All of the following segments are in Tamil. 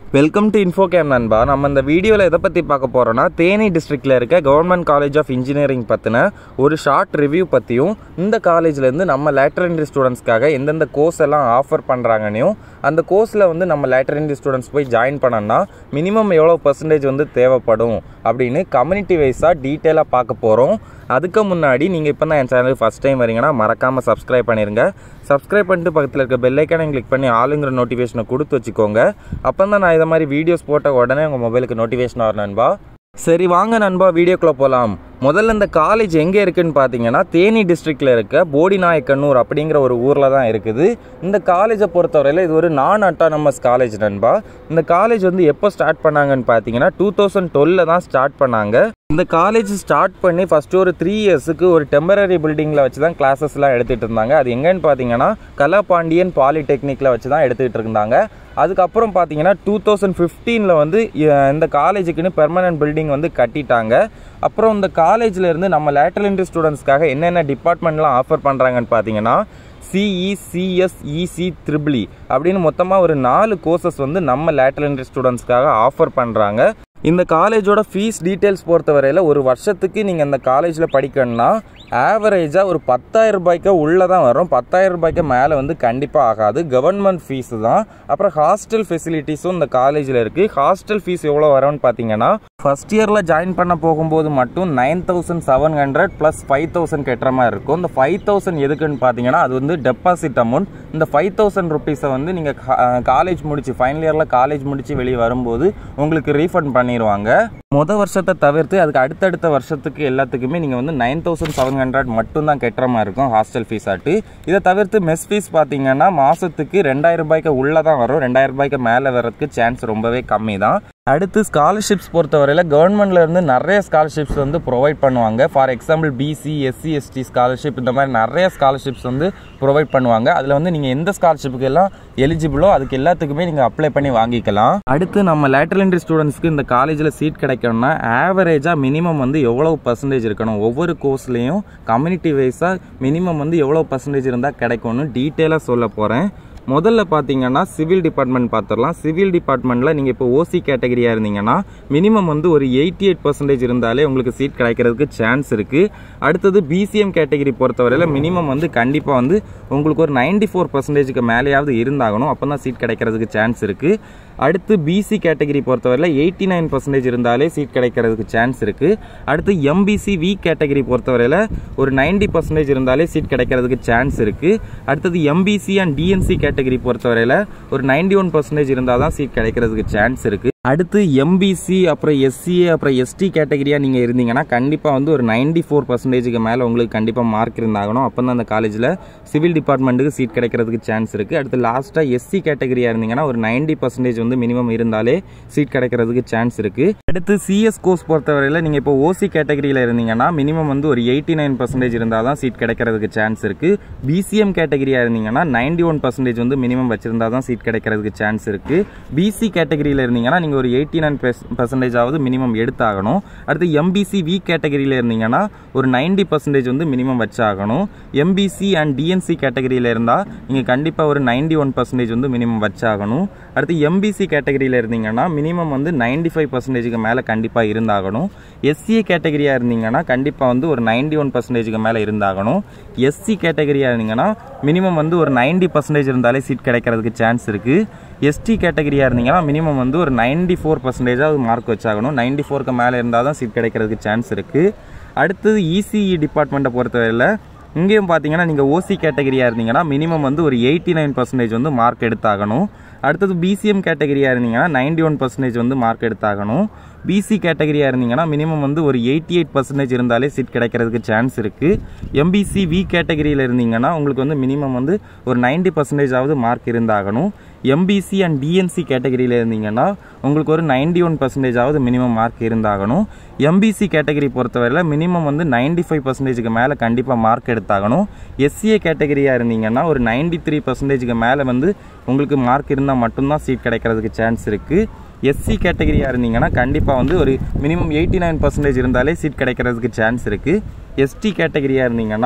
வெல்கம் டு இன்ஃபோகேம் நண்பா நம்ம இந்த வீடியோவில் எதை பற்றி பார்க்க போகிறோன்னா தேனி டிஸ்ட்ரிக்டில் இருக்க கவர்மெண்ட் காலேஜ் ஆஃப் இன்ஜினியரிங் பற்றின ஒரு ஷார்ட் ரிவ்யூ பற்றியும் இந்த காலேஜ்லேருந்து நம்ம லேட்டர் என்ட்ரி ஸ்டூடெண்ட்ஸ்க்காக எந்தெந்த கோர்ஸ் எல்லாம் ஆஃபர் பண்ணுறாங்கன்னையும் அந்த கோர்ஸில் வந்து நம்ம லேட்டர் என்ட்ரி ஸ்டூடெண்ட்ஸ் போய் ஜாயின் பண்ணோன்னா மினிமம் எவ்வளோ பர்சன்டேஜ் வந்து தேவைப்படும் அப்படின்னு கம்யூனிட்டி வைஸாக டீட்டெயிலாக பார்க்க போகிறோம் அதுக்கு முன்னாடி நீங்கள் இப்போ தான் என் சேனலுக்கு ஃபஸ்ட் டைம் வரீங்கன்னா மறக்காமல் சப்ஸ்கிரைப் பண்ணிடுங்க சப்ஸ்கிரைப் பண்ணிட்டு பக்கத்தில் இருக்க பெல் ஐக்கானை கிளிக் பண்ணி ஆளுங்கிற நோட்டிஃபிகேஷனை கொடுத்து வச்சுக்கோங்க அப்போ தான் நான் இதை மாதிரி வீடியோஸ் போட்ட உடனே உங்கள் மொபைலுக்கு நோட்டிஃபிகேஷன் வரும் நண்பா சரி வாங்க நண்பா வீடியோக்குள்ளே போகலாம் முதல்ல இந்த காலேஜ் எங்கே இருக்குன்னு பார்த்தீங்கன்னா தேனி டிஸ்ட்ரிக்டில் இருக்க போடிநாயக்கன்னூர் அப்படிங்கிற ஒரு ஊரில் தான் இருக்குது இந்த காலேஜை பொறுத்தவரையில் இது ஒரு நான் அட்டானமஸ் காலேஜ் நண்பா இந்த காலேஜ் வந்து எப்போ ஸ்டார்ட் பண்ணாங்கன்னு பார்த்தீங்கன்னா டூ தௌசண்ட் டுவெலில் தான் ஸ்டார்ட் பண்ணாங்க இந்த காலேஜ் ஸ்டார்ட் பண்ணி ஃபஸ்ட்டு ஒரு த்ரீ இயர்ஸுக்கு ஒரு டெம்பரரி பில்டிங்கில் வச்சு தான் கிளாஸஸ்லாம் எடுத்துகிட்டு இருந்தாங்க அது எங்கன்னு பார்த்தீங்கன்னா கலாபாண்டியன் பாலிடெக்னிக்கில் வச்சு தான் எடுத்துகிட்டு இருந்தாங்க அதுக்கப்புறம் பார்த்தீங்கன்னா டூ தௌசண்ட் ஃபிஃப்டீனில் வந்து அஹ், இந்த காலேஜுக்குன்னு பெர்மனன்ட் பில்டிங் வந்து கட்டிட்டாங்க அப்புறம் இந்த காலேஜில் இருந்து நம்ம லேட்டரல் என்ட்ரி ஸ்டூடெண்ட்ஸ்க்காக என்னென்ன டிபார்ட்மெண்ட்லாம் ஆஃபர் பண்ணுறாங்கன்னு பார்த்தீங்கன்னா சிஇ சிஎஸ் இசி த்ரிபிளி அப்படின்னு மொத்தமாக ஒரு நாலு கோர்சஸ் வந்து நம்ம லேட்டரல் என்ட்ரி ஸ்டூடெண்ட்ஸ்க்காக ஆஃபர் பண்ணுறாங்க இந்த காலேஜோட ஃபீஸ் டீட்டெயில்ஸ் பொறுத்தவரையில் ஒரு வருஷத்துக்கு நீங்கள் இந்த காலேஜில் படிக்கணும்னா ஆவரேஜாக ஒரு பத்தாயிரம் ரூபாய்க்கு உள்ளே தான் வரும் பத்தாயிரம் ரூபாய்க்கு மேலே வந்து கண்டிப்பாக ஆகாது கவர்மெண்ட் ஃபீஸு தான் அப்புறம் ஹாஸ்டல் ஃபெசிலிட்டிஸும் இந்த காலேஜில் இருக்குது ஹாஸ்டல் ஃபீஸ் எவ்வளோ வரும்னு பார்த்தீங்கன்னா ஃபஸ்ட் இயரில் ஜாயின் பண்ண போகும்போது மட்டும் nine thousand seven hundred plus five thousand கட்டுற மாதிரி இருக்கும் இந்த ஃபைவ் தௌசண்ட் எதுக்குன்னு பார்த்தீங்கன்னா அது வந்து டெபாசிட் அமௌண்ட் இந்த ஃபைவ் தௌசண்ட் ருபீஸை வந்து நீங்கள் காலேஜ் முடிச்சு ஃபைனல் இயரில் காலேஜ் முடிச்சு வெளியே வரும்போது உங்களுக்கு ரீஃபண்ட் பண்ணிடுவாங்க முத வருஷத்தை தவிர்த்து அதுக்கு அடுத்தடுத்த வருஷத்துக்கு எல்லாத்துக்குமே நீங்கள் வந்து நைன் தௌசண்ட் செவன் ஹண்ட்ரட் மட்டும் தான் கட்டுற மாதிரி இருக்கும் ஹாஸ்டல் ஃபீஸ் ஆட்டு இதை தவிர்த்து மெஸ் ஃபீஸ் பார்த்தீங்கன்னா மாதத்துக்கு ரெண்டாயிரம் ரூபாய்க்கு உள்ளே தான் வரும் ரெண்டாயிரம் ரூபாய்க்கு மேலே வர்றதுக்கு சான்ஸ் ரொம்பவே கம்மி தான் அடுத்து ஸ்காலர்ஷிப்ஸ் பொறுத்தவரையில் கவர்மெண்ட்ல இருந்து நிறைய ஸ்காலர்ஷிப்ஸ் வந்து ப்ரொவைட் பண்ணுவாங்க for example BC SC ST scholarship இந்த மாதிரி நிறைய ஸ்காலர்ஷிப்ஸ் வந்து ப்ரொவைட் பண்ணுவாங்க அதில் வந்து நீங்கள் எந்த ஸ்காலர்ஷிப்புக்கு எல்லாம் எலிஜிபிளோ அதுக்கு எல்லாத்துக்குமே நீங்கள் அப்ளை பண்ணி வாங்கிக்கலாம் அடுத்து நம்ம லேட்டரல் என்ட்ரி ஸ்டூடெண்ட்ஸ்க்கு இந்த காலேஜில் சீட் கிடைக்கணும்னா ஆவரேஜாக மினிமம் வந்து எவ்வளோ பர்சன்டேஜ் இருக்கணும் ஒவ்வொரு கோர்ஸ்லேயும் கம்யூனிட்டி வைஸாக மினிமம் வந்து எவ்வளோ பர்சன்டேஜ் இருந்தால் கிடைக்கும்னு டீட்டெயிலாக சொல்ல போகிறேன் முதல்ல பார்த்தீங்கன்னா சிவில் டிபார்ட்மெண்ட் பார்த்துடலாம் சிவில் டிபார்ட்மெண்ட்டில் நீங்கள் இப்போ ஓசி கேட்டகரியாக இருந்தீங்கன்னா மினிமம் வந்து ஒரு எயிட்டி எயிட் பர்சன்டேஜ் இருந்தாலே உங்களுக்கு சீட் கிடைக்கிறதுக்கு சான்ஸ் இருக்குது அடுத்தது பிசிஎம் கேட்டகரி பொறுத்தவரையில் மினிமம் வந்து கண்டிப்பாக வந்து உங்களுக்கு ஒரு நைன்டி ஃபோர் பர்சன்டேஜுக்கு மேலேயாவது இருந்தாகணும் அப்போ தான் சீட் கிடைக்கிறதுக்கு சான்ஸ் இருக்குது அடுத்து பிசி கேட்டகரி பொறுத்தவரையில் எயிட்டி நைன் பர்சன்டேஜ் இருந்தாலே சீட் கிடைக்கிறதுக்கு சான்ஸ் இருக்குது அடுத்து எம்பிசி வி கேட்டகரி பொறுத்தவரையில் ஒரு நைன்டி பர்சன்டேஜ் இருந்தாலே சீட் கிடைக்கிறதுக்கு சான்ஸ் இருக்குது அடுத்தது எம்பிசி அண்ட் டிஎன்சி கேட்டகரி பொறுத்தவரையில் ஒரு நைன்டி ஒன் பர்சன்டேஜ் இருந்தால் தான் சீட் கிடைக்கிறதுக்கு சான்ஸ் இருக்குது அடுத்து எம்பிசி அப்புறம் எஸ்சிஏ அப்புறம் எஸ்டி கேட்டகரியாக நீங்கள் இருந்தீங்கன்னா கண்டிப்பாக வந்து ஒரு நைன்டி ஃபோர் பர்சன்டேஜுக்கு மேலே உங்களுக்கு கண்டிப்பாக மார்க் இருந்தாகணும் அப்போ தான் அந்த காலேஜில் சிவில் டிபார்ட்மெண்ட்டுக்கு சீட் கிடைக்கிறதுக்கு சான்ஸ் இருக்குது அடுத்து லாஸ்ட்டாக எஸ்சி கேட்டகரியாக இருந்தீங்கன்னா ஒரு நைன்டி பர்சன்டேஜ் வந்து மினிமம் இருந்தாலே சீட் கிடைக்கிறதுக்கு சான்ஸ் இருக்குது அடுத்து சிஎஸ் கோர்ஸ் பொறுத்தவரையில் நீங்கள் இப்போ ஓசி கேட்டகரியில் இருந்தீங்கன்னா மினிமம் வந்து ஒரு எயிட்டி நைன் பர்சன்டேஜ் இருந்தால் தான் சீட் கிடைக்கிறதுக்கு சான்ஸ் இருக்குது பிசிஎம் கேட்டகரியாக இருந்தீங்கன்னா நைன்டி ஒன் பர்சன்டேஜ் வந்து மினிமம் வச்சிருந்தா தான் சீட் கிடைக்கிறதுக்கு சான்ஸ் இருக்குது பிசி கேட்டகரியில் இருந்தீங்கன்னா நீங்கள் ஒரு எயிட்டி நைன் பர்சன்டேஜாவது மினிமம் எடுத்தாகணும் அடுத்து எம்பிசி வி கேட்டகரியில் இருந்தீங்கன்னா ஒரு நைன்டி பர்சன்டேஜ் வந்து மினிமம் வச்சாகணும் எம்பிசி அண்ட் டிஎன்சி கேட்டகரியில் இருந்தால் நீங்கள் கண்டிப்பாக ஒரு நைன்டி ஒன் பர்சன்டேஜ் வந்து மினிமம் வச்சாகணும் அடுத்து எம்பிசி கேட்டகரியில் இருந்தீங்கன்னா மினிமம் வந்து நைன்டி ஃபைவ் பர்சன்டேஜுக்கு மேலே கண்டிப்பாக இருந்தாகணும் எஸ்சிஏ கேட்டகரியாக இருந்தீங்கன்னா கண்டிப்பாக வந்து ஒரு நைன்டி ஒன் பர்சன்டேஜுக்கு மேலே இருந்தாகணும் எஸ்சி கேட்டகரியாக இருந்தீங்கன்னா மினிமம் வந்து ஒரு நைன்டி பர்சன்டேஜ் இருந்தாலே சீட் கிடைக்கிறதுக்கு சான்ஸ் இருக்குது எஸ்டி கேட்டகரியாக இருந்தீங்கன்னா மினிமம் வந்து ஒரு நைன்டி ஃபோர் பர்சன்டேஜாவது மார்க் வச்சாகணும் நைன்டி ஃபோருக்கு மேலே இருந்தால் தான் சீட் கிடைக்கிறதுக்கு சான்ஸ் இருக்குது அடுத்தது இசிஇ டிபார்ட்மெண்ட்டை பொறுத்தவரையில் இங்கேயும் பார்த்தீங்கன்னா நீங்கள் ஓசி கேட்டகரியாக இருந்தீங்கன்னா மினிமம் வந்து ஒரு எயிட்டி நைன் பர்சன்டேஜ் வந்து மார்க் எடுத்தாகணும் அடுத்தது பிசிஎம் கேட்டகரியாக இருந்தீங்கன்னா நைன்டி ஒன் பர்சன்டேஜ் வந்து மார்க் எடுத்தாகணும் பிசி கேட்டகரியாக இருந்தீங்கன்னா மினிமம் வந்து ஒரு எயிட்டி எயிட் பர்சன்டேஜ் இருந்தாலே சீட் கிடைக்கிறதுக்கு சான்ஸ் இருக்குது எம்பிசி வி கேட்டகரியில் இருந்தீங்கன்னா உங்களுக்கு வந்து மினிமம் வந்து ஒரு நைன்டி பர்சன்டேஜாவது மார்க் இருந்தாகணும் எம்பிசி அண்ட் டிஎன்சி கேட்டகரியில் இருந்தீங்கன்னா உங்களுக்கு ஒரு நைன்டி ஒன் பர்சன்டேஜாவது மினிமம் மார்க் இருந்தாகணும் எம்பிசி கேட்டகரி பொறுத்தவரையில் மினிமம் வந்து நைன்டி ஃபைவ் பர்சன்டேஜுக்கு மேலே கண்டிப்பாக மார்க் எடுத்தாகணும் எஸ்சிஏ கேட்டகரியாக இருந்தீங்கன்னா ஒரு நைன்டி த்ரீ பர்சன்டேஜுக்கு மேலே வந்து உங்களுக்கு மார்க் இருந்தால் மட்டும்தான் சீட் கிடைக்கிறதுக்கு சான்ஸ் இருக்குது எஸ்சி கேட்டகரியாக இருந்தீங்கன்னா கண்டிப்பாக வந்து ஒரு மினிமம் எயிட்டி நைன் பர்சன்டேஜ் இருந்தாலே சீட் கிடைக்கிறதுக்கு சான்ஸ் இருக்குது எஸ்டி கேட்டகரியாக இருந்தீங்கன்னா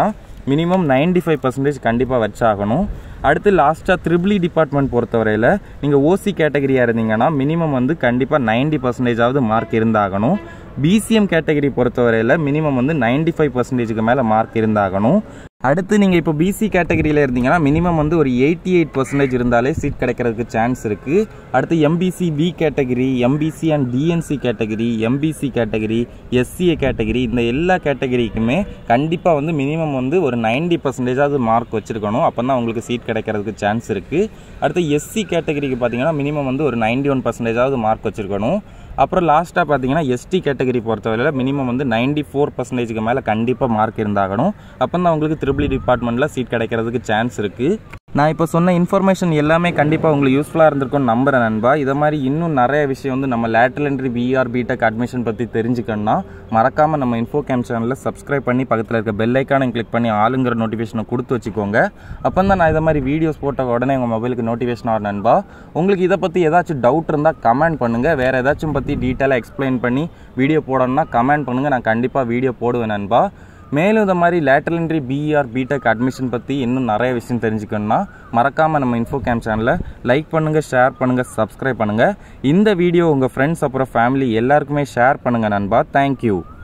மினிமம் 95% ஃபைவ் பர்சன்டேஜ் கண்டிப்பாக வச்சாகணும் அடுத்து லாஸ்ட்டாக த்ரிபிளி டிபார்ட்மெண்ட் பொறுத்தவரையில் நீங்கள் ஓசி கேட்டகரியாக இருந்தீங்கன்னா மினிமம் வந்து கண்டிப்பாக நைன்டி பர்சன்டேஜாவது மார்க் இருந்தாகணும் பிசிஎம் கேட்டகரி பொறுத்தவரையில் மினிமம் வந்து 95% ஃபைவ் பர்சன்டேஜுக்கு மேலே மார்க் இருந்தாகணும் அடுத்து நீங்கள் இப்போ பிசி கேட்டகரியில் இருந்தீங்கன்னா மினிமம் வந்து ஒரு எயிட்டி எயிட் பர்சன்டேஜ் இருந்தாலே சீட் கிடைக்கிறதுக்கு சான்ஸ் இருக்குது அடுத்து MBC B category MBC and DNC category MBC category SCA category இந்த எல்லா கேட்டகரிக்குமே கண்டிப்பாக வந்து மினிமம் வந்து ஒரு நைன்டி பர்சன்டேஜாவது மார்க் வச்சுருக்கணும் அப்போ தான் உங்களுக்கு சீட் கிடைக்கிறதுக்கு சான்ஸ் இருக்குது அடுத்து எஸ்சி கேட்டகரிக்கு பார்த்தீங்கன்னா மினிமம் வந்து ஒரு நைன்டி ஒன் பர்சன்டேஜாவது மார்க் வச்சுருக்கணும் அப்புறம் லாஸ்ட்டாக பார்த்தீங்கன்னா எஸ்டி கேட்டகரி பொறுத்தவரையில் மினிமம் வந்து நைன்டி ஃபோர் பர்சன்டேஜுக்கு மேலே கண்டிப்பாக மார்க் இருந்தாகணும் அப்போ தான் உங்களுக்கு ட்ரிபிள் டிபார்ட்மெண்ட்டில் சீட் கிடைக்கிறதுக்கு சான்ஸ் இருக்குது நான் இப்போ சொன்ன இன்ஃபர்மேஷன் எல்லாமே கண்டிப்பாக உங்களுக்கு யூஸ்ஃபுல்லாக இருந்திருக்கும்னு நம்புறேன் நண்பா இதை மாதிரி இன்னும் நிறைய விஷயம் வந்து நம்ம lateral entry BR BTech admission பற்றி தெரிஞ்சுக்கணும்னா மறக்காமல் நம்ம இன்ஃபோ கேம் சேனலில் சப்ஸ்கிரைப் பண்ணி பக்கத்தில் இருக்க பெல் ஐக்கானை கிளிக் பண்ணி ஆளுங்கிற நோட்டிஃபிகேஷனை கொடுத்து வச்சுக்கோங்க அப்போ தான் நான் இதை மாதிரி வீடியோஸ் போட்ட உடனே உங்கள் மொபைலுக்கு நோட்டிஃபிகேஷன் ஆகும் நண்பா உங்களுக்கு இதை பற்றி ஏதாச்சும் டவுட் இருந்தால் கமெண்ட் பண்ணுங்கள் வேறு ஏதாச்சும் பற்றி டீட்டெயிலாக எக்ஸ்பிளைன் பண்ணி வீடியோ போடணும்னா கமெண்ட் பண்ணுங்கள் நான் கண்டிப்பாக வீடியோ போடுவேன் நண்பா மேலும் இந்த மாதிரி lateral entry BR BTech admission பற்றி இன்னும் நிறைய விஷயம் தெரிஞ்சுக்கணும்னா மறக்காமல் நம்ம இன்ஃபோ கேம் சேனலை லைக் பண்ணுங்கள் ஷேர் பண்ணுங்கள் சப்ஸ்கிரைப் பண்ணுங்கள் இந்த வீடியோ உங்கள் ஃப்ரெண்ட்ஸ் அப்புறம் ஃபேமிலி எல்லாருக்குமே ஷேர் பண்ணுங்கள் நண்பா தேங்க்யூ